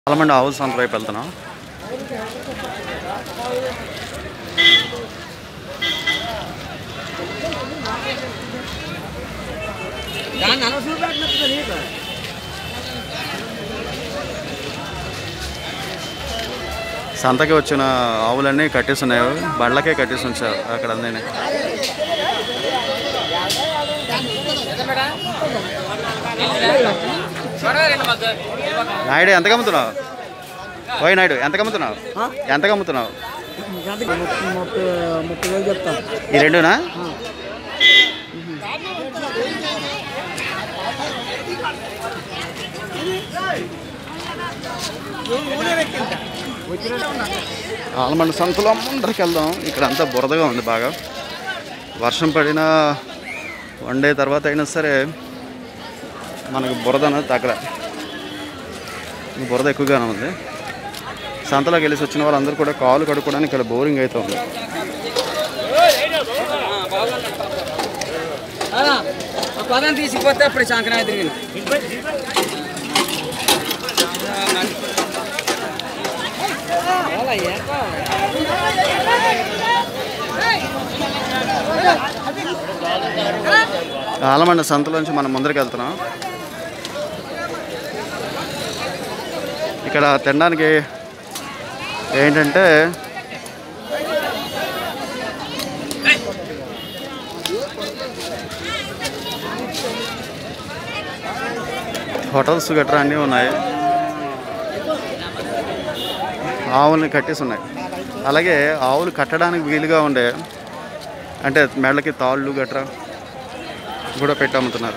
చాలా మంది ఆవుల సంత వైపు వెళ్తున్నాం దాన్ని అనవసరం పెట్టినప్పుడు నీకు సంతకి వచ్చిన ఆవులన్నీ కట్టేసి ఉన్నాయి బండ్లకే కట్టేసి ఉంచారు అక్కడ అన్నీ నాయుడు ఎంతకు అమ్ముతున్నావు ఓయ్ నాయుడు ఎంతకు అమ్ముతున్నావు ఎంతకు అమ్ముతున్నావు గంటకి ముప్పై ముప్పై ముప్పై వేలు చెప్తాను ఈ రెండునా ఆలమండ సంతలో ముందరికి వెళ్దాం ఇక్కడ అంతా బురదగా ఉంది బాగా వర్షం పడిన వన్ డే తర్వాత అయినా సరే మనకు బురద అనేది తగ్గల ఈ బురద ఎక్కువగానే ఉంది సంతలోకి వెళ్ళేసి వచ్చిన వాళ్ళందరూ కూడా కాలు కడుక్కోవడానికి ఇక్కడ బోరింగ్ అవుతుంది పదం తీసుకుపోతే అప్పుడు సంక్రాంతి తిరిగిన ఆలమండ సంతలోంచి మనం ముందరికి వెళ్తున్నాం ఇక్కడ తినడానికి ఏంటంటే హోటల్స్ గట్రా అన్నీ ఉన్నాయి ఆవుల్ని కట్టేసి ఉన్నాయి అలాగే ఆవులు కట్టడానికి వీలుగా ఉండే అంటే మెడలకి తాళ్ళు గట్రా కూడా పెట్టి అమ్ముతున్నారు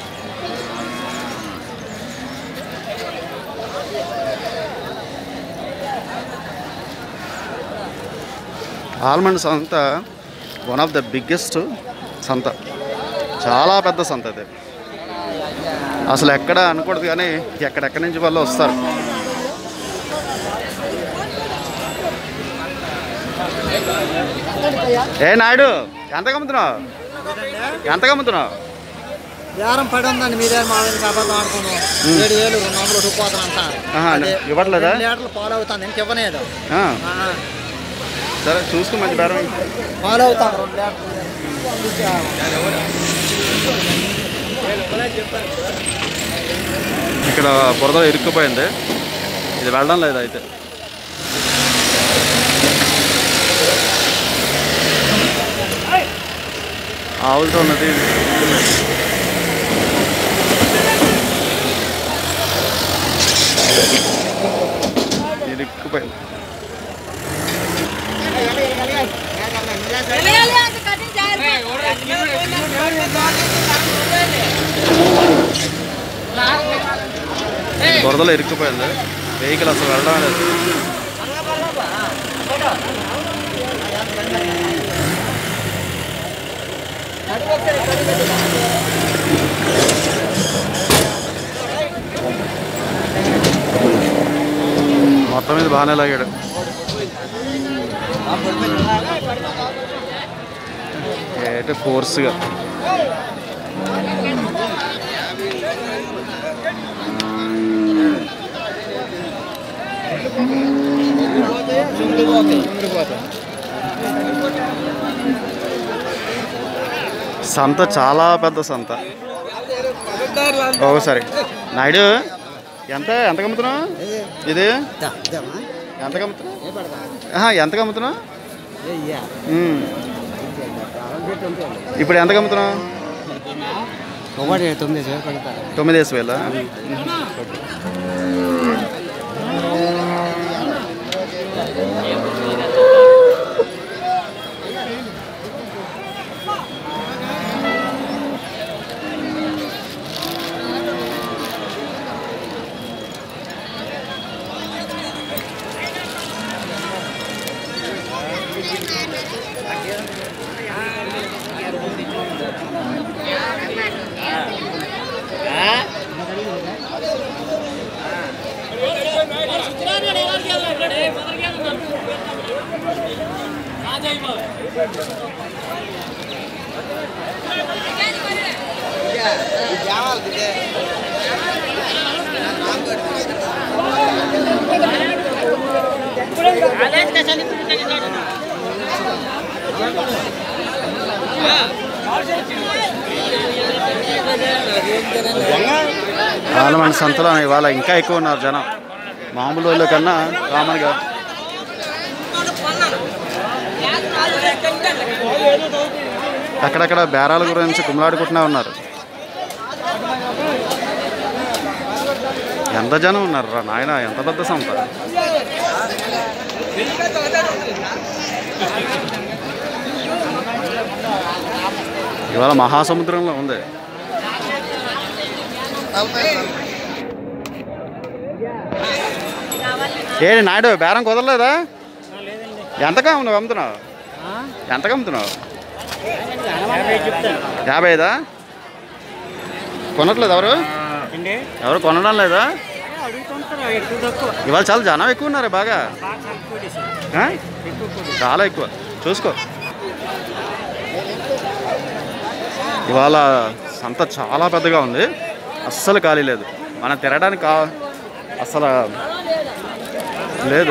ఆల్మండ్ సంత వన్ ఆఫ్ ద బిగ్గెస్ట్ సంత చాలా పెద్ద సంత అది అసలు ఎక్కడ అనకూడదు కానీ ఎక్కడెక్కడి నుంచి వాళ్ళు వస్తారు ఏ నాయుడు ఎంతకు అమ్ముతున్నావు ఎంతకు అమ్ముతున్నావు బేరం పడి ఉందండి మీరే మా వాళ్ళకి అబద్ధం ఆడుకున్నాం ఏడు వేలు రెండు వందలు ఉట్టుకుపోతానంట ఆహా, ఇవ్వట్లేదా? రెండు లీటర్లు పాలు అవుతాను ఇంక ఇవ్వలేదు ఆ, ఆ, సరే చూసుకో మంచి బేరం ఇయ్యి. పాలు అవుతాను రెండు లీటర్లు ఇక్కడ బురద ఇరుక్కుపోయింది ఇది వెళ్ళడం లేదు అయితే ఆవులతో ఉన్నది ఇరుక్కుపోయింది వెళ్ళాలి అంత కటింగ్ చేయాలి బురదలో ఇరుక్కుపోయింది వెహికల్ అసలు వెళ్ళడం లేదు మొత్తం మీద బాగానే లాగాడు ఏంటి ఫోర్స్గా సంత చాలా పెద్ద సంత ఒకసారి నాయుడు ఎంత ఎంత అమ్ముతున్నావు ఇది ఎంత అమ్ముతున్నావు ఆహా, ఎంత అమ్ముతున్నావు ఉమ్. ఇప్పుడు ఎంత అమ్ముతున్నావు ఒకటి తొమ్మిది వేలు పడతారు తొమ్మిది వేసి వేల జామాలు ఆలమండి సంతలో ఇవాళ ఇంకా ఎక్కువ ఉన్నారు జనం మామూలు వాళ్ళ కన్నా కామన్గా అక్కడక్కడ బేరాల గురించి కుమ్మలాడుకుంటూనే ఉన్నారు ఎంత జనం ఉన్నారు రా నాయన ఎంత పెద్ద సంత ఇవాళ మహాసముద్రంలో ఉంది ఏంటి నాయుడు బేరం కుదరలేదా ఎంతగా నువ్వు అమ్ముతున్నావు ఎంతగా అమ్ముతున్నావు యాభై ఐదా కొనట్లేదు ఎవరు ఎవరు కొనడం లేదా ఇవాళ చాలా జనం ఎక్కువ ఉన్నారు బాగా ఆ? చాలా ఎక్కువ చూసుకో ఇవాళ సంత చాలా పెద్దగా ఉంది అస్సలు ఖాళీ లేదు మనం తిరగడానికి కా అస్సలు లేదు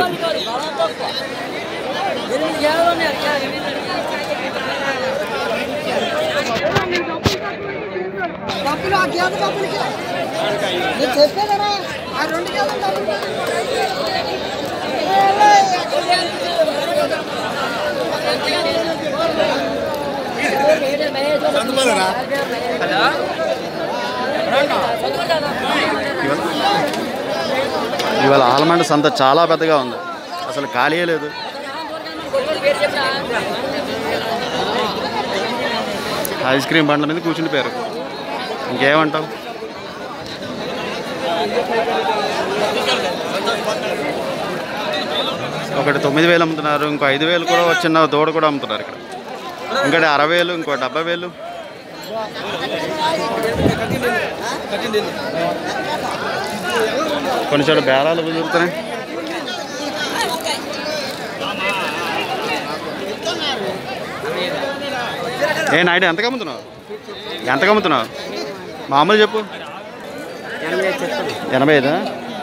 డబ్బులు ఆ గేదె డబ్బులకి నేను చెప్పేదరా ఆ రెండు గేదెల డబ్బులు ఇవాళ ఆల్మండ్ సంత చాలా పెద్దగా ఉంది అసలు ఖాళీయే లేదు ఐస్ క్రీమ్ బండ్ల మీద కూర్చుండిపోయారు ఇంకేమంటావు ఒకటి తొమ్మిది వేలు అమ్ముతున్నారు ఇంకో ఐదు వేలు కూడా వచ్చిన దూడ కూడా అమ్ముతున్నారు ఇక్కడ ఇంకోటి అరవై వేలు ఇంకో డెబ్బై వేలు కొన్ని చోట్ల బేరాలు కుదురుతున్నాయి ఏ నాయుడు ఎంతకు అమ్ముతున్నావు ఎంతకు అమ్ముతున్నావు మామూలు చెప్పు ఎనభై ఐదా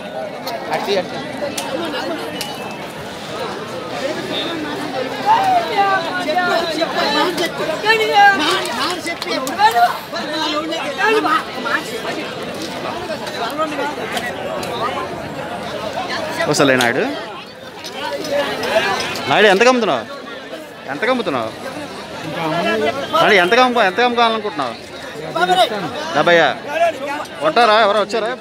వస్తలే నాయుడు నాయుడు ఎంతకు అమ్ముతున్నావు ఎంతకు అమ్ముతున్నావు నాయుడు ఎంతకు అమ్ముకో ఎంతకు అమ్ముకోవాలనుకుంటున్నావు డెబ్బయ్యా ఉంటారా ఎవరో వచ్చారా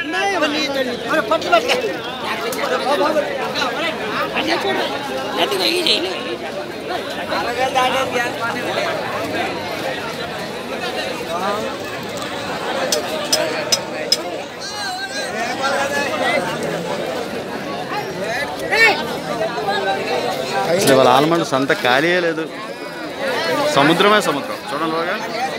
అసలు ఇవాళ ఆల్మండ్ సంత ఖాళీయే లేదు సముద్రమే సముద్రం చూడండి బాగా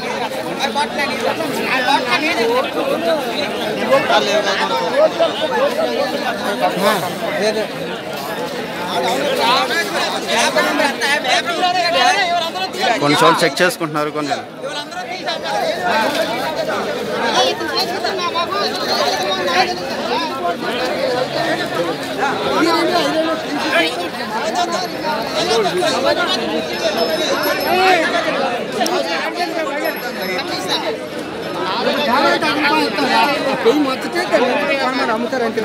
కొన్ని చోట్ల చెక్ చేసుకుంటున్నారు కొన్ని పెయ్యి మొత్తితే కొనమాట అమ్ముతారంటే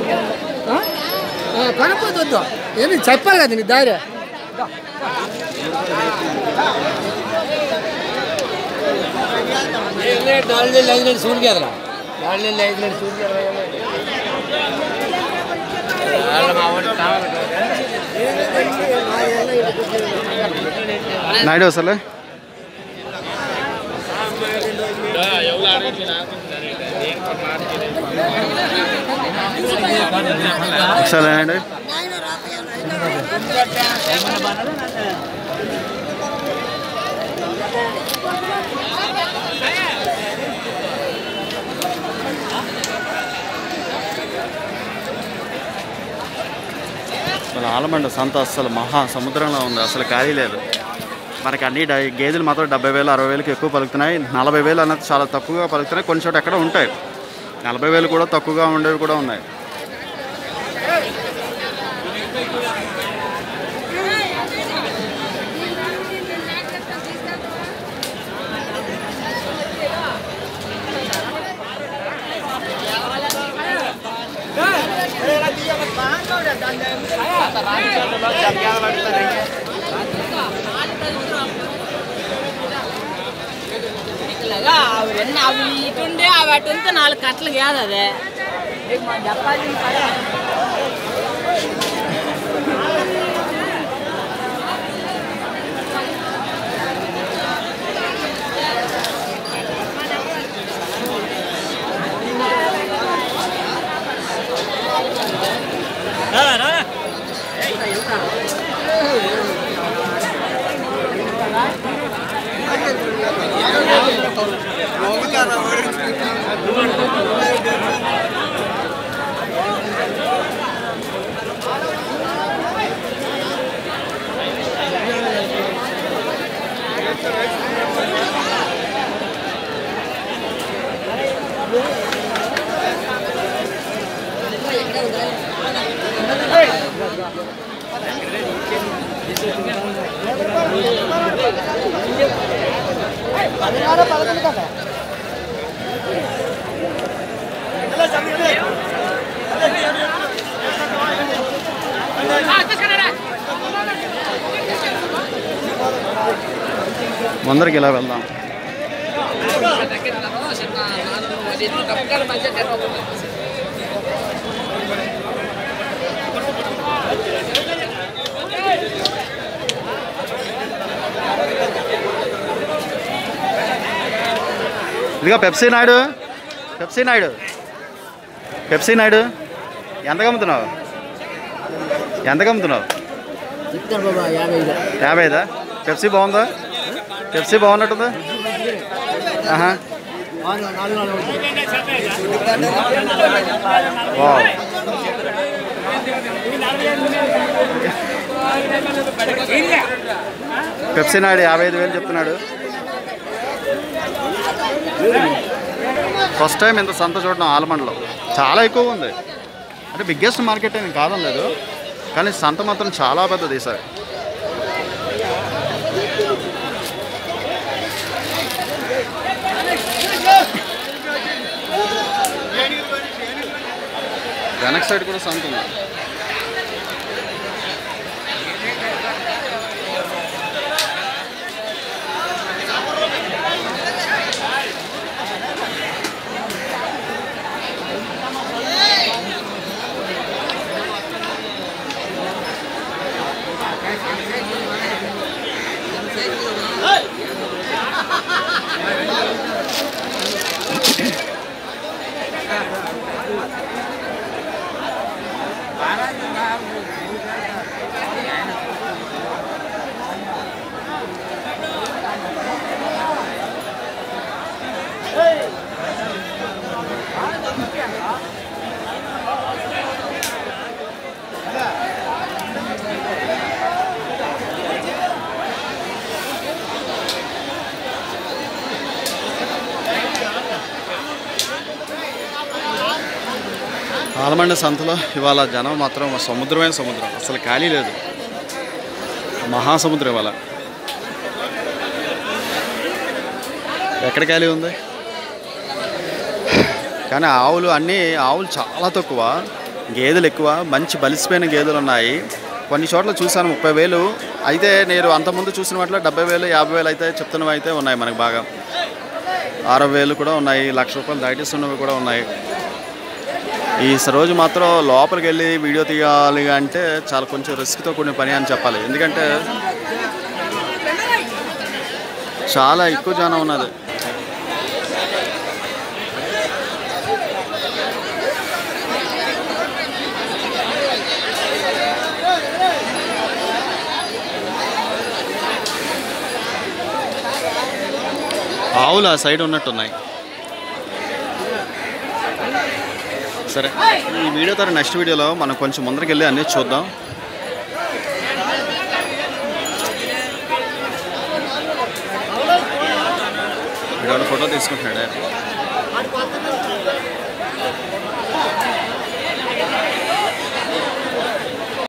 కొనపోతే వద్దు ఏమి చెప్పాలి కదా నీ దారి నాలుగు నెలలు ఐదు నెలలు సూర్యుడు కదరా నాలుగు నెలలు ఐదు నెలలు సూర్యుడు నాయుడు అసలు అసలు నాయుడు అసలు ఆలమండ సంత అసలు మహా సముద్రంలో ఉంది అసలు ఖాళీ లేదు మనకి అన్ని డై- గేదెలు మాత్రం డెబ్బై వేలు అరవై వేలకు ఎక్కువ పలుకుతున్నాయి నలభై వేలు అన్నది చాలా తక్కువగా పలుకుతున్నాయి కొన్ని చోట ఎక్కడ ఉంటాయి నలభై వేలు కూడా తక్కువగా ఉండేవి కూడా ఉన్నాయి ఇట్లాగా అవి రెండు అవి ఇటుండే అవి అటు ఉంటే నాలుగు కట్టలు కాదు అదే ఇక మనం చెప్పాలి కదా ముందరికి ఇలా వెళ్దాం ఇదిగో Pepsi Naidu Pepsi Naidu Pepsi Naidu ఎంతకు అమ్ముతున్నావు ఎంతకు అమ్ముతున్నావు చెప్తాను బాబా యాభై ఐదు యాభై ఐదా పెప్సీ బాగుందా పెప్సీ బాగున్నట్టుందా ఆహా నాలుగు నాలుగు వావ్ పెప్సీ నాయుడు యాభై ఐదు వేలు చెప్తున్నాడు ఫస్ట్ టైం ఇంత సంత చూడడం ఆలమండలో చాలా ఎక్కువ ఉంది అంటే బిగ్గెస్ట్ మార్కెట్ అని కాదని లేదు కానీ సంత మాత్రం చాలా పెద్దది ఈసారి వెనక్ సైడ్ కూడా సంత ఉంది ఆలమండ సంతలో ఇవాళ జనం మాత్రం సముద్రమైన సముద్రం అసలు ఖాళీ లేదు మహాసముద్రం ఇవాళ ఎక్కడ ఖాళీ ఉంది కానీ ఆవులు అన్నీ ఆవులు చాలా తక్కువ గేదెలు ఎక్కువ మంచి బలిసిపోయిన గేదెలు ఉన్నాయి కొన్ని చోట్ల చూశాను ముప్పై వేలు అయితే నేను అంతకుముందు చూసిన వాటిలో డెబ్బై వేలు యాభై వేలు అయితే చెప్తున్నవి అయితే ఉన్నాయి మనకు బాగా అరవై వేలు కూడా ఉన్నాయి లక్ష రూపాయలు దాటిస్తున్నవి కూడా ఉన్నాయి ఈ రోజు మాత్రం లోపలికి వెళ్ళి వీడియో తీయాలి అంటే చాలా కొంచెం రిస్క్తో కూడిన పని అని చెప్పాలి ఎందుకంటే చాలా ఎక్కువ జనం ఉన్నది ఆవులు ఆ సైడ్ ఉన్నట్టున్నాయి సరే ఈ వీడియో తర్వాత నెక్స్ట్ వీడియోలో మనం కొంచెం ముందరికి వెళ్ళి అన్నీ చూద్దాం వీడియోలో ఫోటో తీసుకుంటున్నాడే